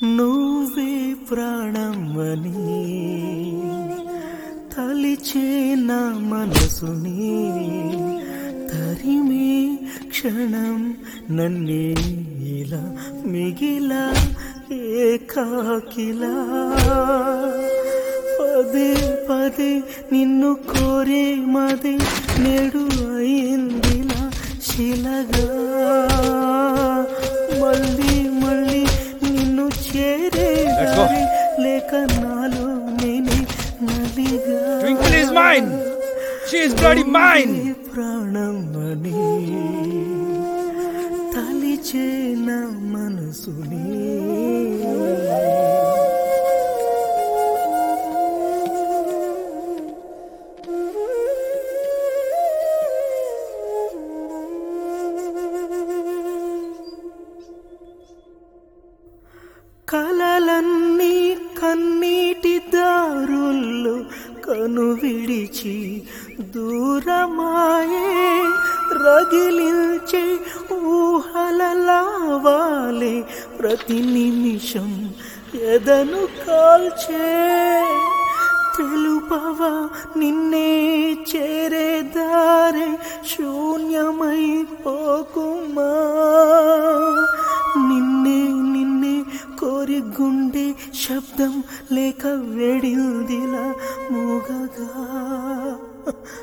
నువ్వే ప్రాణమని తలిచే నా మనసుని తరిమే క్షణం నన్నే ఇలా మిగిలా ఏకాకిలా పదే పదే నిన్ను కోరే మదే నేడు అయిందిలా శిలగా మళ్ళీ మళ్ళీ నిన్ను చేరే Let's go. దారి లేక నాలో నేనే నదిగా Twinkle is mine. She is bloody mine. ప్రాణమని తలిచే నా మనసుని కలలన్నీ కన్నీటి దారుల్లో కను విడిచి దూరమాయే రగిలించే ఊహల లావాలే ప్రతి నిమిషం ఎదను కాల్చే తెలుపవా నిన్నే చేరే దారే శూన్యమై పోకుమా నిన్నే నిన్నే కోరి గుండె శబ్దం లేక వెడిల్దిలా మూగగా